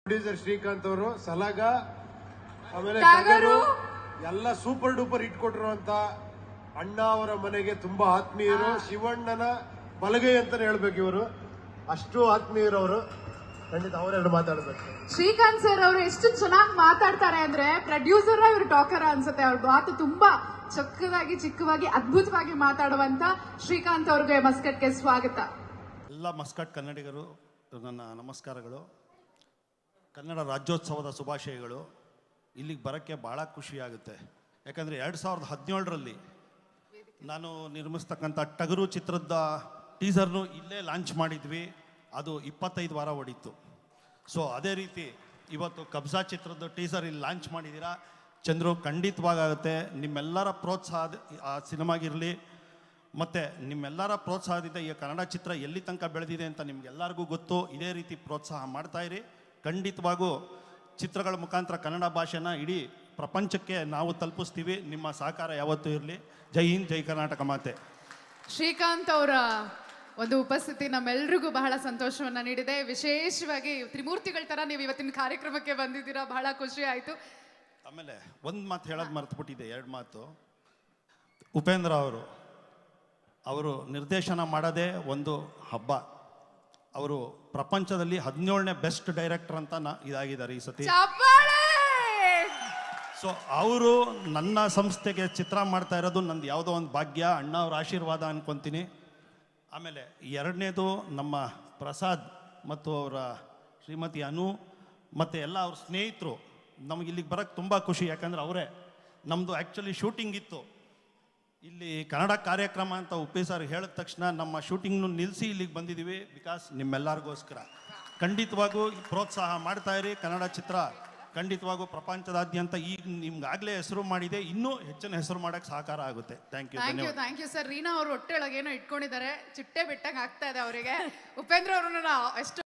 Producer Srikanth ಅವರು ಸಲಗ ಆಮೇಲೆ ಟಗರು. ಟಗರು ಎಲ್ಲ ಸೂಪರ್ ಡೂಪರ್ ಇಟ್ಕೊಟ್ರು ಅಂತ ಅಣ್ಣ ಅವರ ಮನೆಗೆ ತುಂಬಾ ಆತ್ಮೀಯರು ಶಿವಣ್ಣನ ಬಲಗೈ ಅಂತಾನೆ ಹೇಳ್ಬೇಕು ಇವರು ಅಷ್ಟು ಆತ್ಮೀಯರು ಅವರು ಖಂಡಿತ ಅವರೆರಡು ಮಾತಾಡ್ಬೇಕು ಶ್ರೀಕಾಂತ್ ಸರ್ ಅವರು ಎಷ್ಟು ಚೆನ್ನಾಗಿ ಮಾತಾಡ್ತಾರೆ ಅಂದ್ರೆ ಪ್ರೊಡ್ಯೂಸರ್ ಇವರು ಟಾಕರ್ ಅನ್ಸುತ್ತೆ ಅವ್ರ ಮಾತು ತುಂಬಾ ಚಕ್ಕದಾಗಿ ಚಿಕ್ಕವಾಗಿ ಅದ್ಭುತವಾಗಿ ಮಾತಾಡುವಂತ ಶ್ರೀಕಾಂತ್ ಅವ್ರಿಗೆ ಮಸ್ಕಟ್ಗೆ ಸ್ವಾಗತ ಎಲ್ಲ ಮಸ್ಕಟ್ ಕನ್ನಡಿಗರು ನನ್ನ ನಮಸ್ಕಾರಗಳು ಕನ್ನಡ ರಾಜ್ಯೋತ್ಸವದ ಶುಭಾಶಯಗಳು ಇಲ್ಲಿಗೆ ಬರೋಕ್ಕೆ ಭಾಳ ಖುಷಿಯಾಗುತ್ತೆ ಯಾಕಂದರೆ ಎರಡು ಸಾವಿರದ ಹದಿನೇಳರಲ್ಲಿ ನಾನು ನಿರ್ಮಿಸ್ತಕ್ಕಂಥ ಟಗರು ಚಿತ್ರದ ಟೀಸರ್ನು ಇಲ್ಲೇ ಲಾಂಚ್ ಮಾಡಿದ್ವಿ ಅದು ಇಪ್ಪತ್ತೈದು ವಾರ ಹೊಡಿತು ಸೊ ಅದೇ ರೀತಿ ಇವತ್ತು ಕಬ್ಜಾ ಚಿತ್ರದ ಟೀಸರ್ ಇಲ್ಲಿ ಲಾಂಚ್ ಮಾಡಿದ್ದೀರಾ ಚಂದ್ರು ಖಂಡಿತವಾಗುತ್ತೆ ನಿಮ್ಮೆಲ್ಲರ ಪ್ರೋತ್ಸಾಹ ಆ ಸಿನಿಮಾಗಿರಲಿ ಮತ್ತು ನಿಮ್ಮೆಲ್ಲರ ಪ್ರೋತ್ಸಾಹದಿಂದ ಈ ಕನ್ನಡ ಚಿತ್ರ ಎಲ್ಲಿ ತನಕ ಬೆಳೆದಿದೆ ಅಂತ ನಿಮ್ಗೆಲ್ಲರಿಗೂ ಗೊತ್ತು ಇದೇ ರೀತಿ ಪ್ರೋತ್ಸಾಹ ಮಾಡ್ತಾ ಇರಿ ಖಂಡಿತವಾಗೂ ಚಿತ್ರಗಳ ಮುಖಾಂತರ ಕನ್ನಡ ಭಾಷೆನ ಇಡೀ ಪ್ರಪಂಚಕ್ಕೆ ನಾವು ತಲುಪಿಸ್ತೀವಿ ನಿಮ್ಮ ಸಹಕಾರ ಯಾವತ್ತೂ ಇರಲಿ ಜೈ ಹಿಂದ್ ಜೈ ಕರ್ನಾಟಕ ಮಾತೆ ಶ್ರೀಕಾಂತ್ ಅವರ ಒಂದು ಉಪಸ್ಥಿತಿ ನಮ್ಮೆಲ್ರಿಗೂ ಬಹಳ ಸಂತೋಷವನ್ನ ನೀಡಿದೆ ವಿಶೇಷವಾಗಿ ತ್ರಿಮೂರ್ತಿಗಳ ತರ ನೀವು ಇವತ್ತಿನ ಕಾರ್ಯಕ್ರಮಕ್ಕೆ ಬಂದಿದ್ದೀರಾ ಬಹಳ ಖುಷಿ ಆಯ್ತು ಆಮೇಲೆ ಒಂದು ಮಾತು ಹೇಳೋದು ಮರ್ತುಬಿಟ್ಟಿದೆ ಎರಡು ಮಾತು ಉಪೇಂದ್ರ ಅವರು ಅವರು ನಿರ್ದೇಶನ ಮಾಡೋದೇ ಒಂದು ಹಬ್ಬ ಅವರು ಪ್ರಪಂಚದಲ್ಲಿ ಹದಿನೇಳನೇ ಬೆಸ್ಟ್ ಡೈರೆಕ್ಟರ್ ಅಂತ ನಾ ಇದಾಗಿದ್ದಾರೆ ಈ ಸತಿ ಚಪ್ಪಾಳೆ ಸೊ ಅವರು ನನ್ನ ಸಂಸ್ಥೆಗೆ ಚಿತ್ರ ಮಾಡ್ತಾ ಇರೋದು ನಂದು ಯಾವುದೋ ಒಂದು ಭಾಗ್ಯ ಅಣ್ಣ ಅವ್ರ ಆಶೀರ್ವಾದ ಅನ್ಕೊಂತೀನಿ ಆಮೇಲೆ ಎರಡನೇದು ನಮ್ಮ ಪ್ರಸಾದ್ ಮತ್ತು ಅವರ ಶ್ರೀಮತಿ ಅನು ಮತ್ತು ಎಲ್ಲ ಅವ್ರ ಸ್ನೇಹಿತರು ನಮಗೆ ಇಲ್ಲಿಗೆ ಬರೋಕ್ಕೆ ತುಂಬ ಖುಷಿ ಯಾಕಂದ್ರೆ ಅವರೇ ನಮ್ಮದು ಆ್ಯಕ್ಚುಲಿ ಶೂಟಿಂಗ್ ಇತ್ತು ಇಲ್ಲಿ ಕನ್ನಡ ಕಾರ್ಯಕ್ರಮ ಅಂತ ಉಪ್ಪಿ ಸರ್ ಹೇಳಿದ ತಕ್ಷಣ ನಮ್ಮ ಶೂಟಿಂಗ್ನು ನಿಲ್ಲಿಸಿ ಇಲ್ಲಿಗೆ ಬಂದಿದ್ದೀವಿ ಬಿಕಾಸ್ ನಿಮ್ಮೆಲ್ಲರಿಗೋಸ್ಕರ ಖಂಡಿತವಾಗೂ ಪ್ರೋತ್ಸಾಹ ಮಾಡ್ತಾ ಇರಿ ಕನ್ನಡ ಚಿತ್ರ ಖಂಡಿತವಾಗೂ ಪ್ರಪಂಚದಾದ್ಯಂತ ಈಗ ನಿಮ್ಗಾಗಲೇ ಹೆಸರು ಮಾಡಿದೆ ಇನ್ನೂ ಹೆಚ್ಚಿನ ಹೆಸರು ಮಾಡೋಕ್ಕೆ ಸಹಕಾರ ಆಗುತ್ತೆ ಥ್ಯಾಂಕ್ ಯು ಥ್ಯಾಂಕ್ ಯು ಧನ್ಯವಾದ ಥ್ಯಾಂಕ್ ಯು ಸರ್ ರೀನಾ ಅವರು ಹೊಟ್ಟೆಯೊಳಗೆ ಏನೋ ಇಟ್ಕೊಂಡಿದ್ದಾರೆ ಚಿಟ್ಟೆ ಬಿಟ್ಟಂಗೆ ಆಗ್ತಾ ಇದೆ ಅವರಿಗೆ ಉಪೇಂದ್ರ ಅವ್ರನ್ನ ಎಷ್ಟು